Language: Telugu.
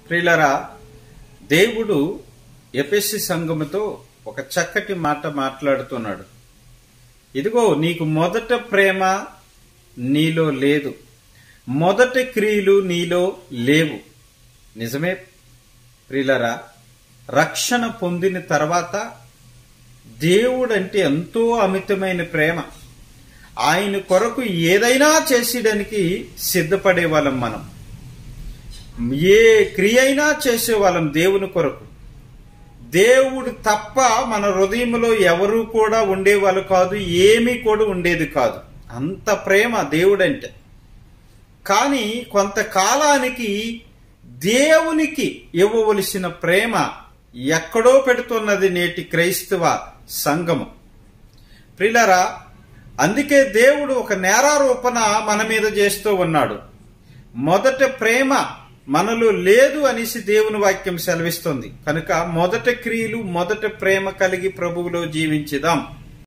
ప్రియులరా దేవుడు ఎపిసి సంఘముతో ఒక చక్కటి మాట మాట్లాడుతున్నాడు ఇదిగో నీకు మొదట ప్రేమ నీలో లేదు మొదటి క్రియలు నీలో లేవు నిజమే ప్రియులరా రక్షణ పొందిన తర్వాత దేవుడంటే ఎంతో అమితమైన ప్రేమ ఆయన కొరకు ఏదైనా చేసేయడానికి సిద్ధపడే వాళ్ళం మనం ఏ క్రియ అయినా చేసేవాళ్ళం దేవుని కొరకు దేవుడు తప్ప మన హృదయంలో ఎవరు కూడా ఉండేవాళ్ళు కాదు ఏమీ కూడా ఉండేది కాదు అంత ప్రేమ దేవుడంటే కానీ కొంతకాలానికి దేవునికి ఇవ్వవలసిన ప్రేమ ఎక్కడో పెడుతున్నది నేటి క్రైస్తవ సంఘము ప్రిలరా అందుకే దేవుడు ఒక నేరారోపణ మన మీద చేస్తూ ఉన్నాడు మొదట ప్రేమ మనలో లేదు అనేసి దేవుని వాక్యం సెలవిస్తుంది కనుక మొదట క్రియలు మొదట ప్రేమ కలిగి ప్రభువులో జీవించుదాం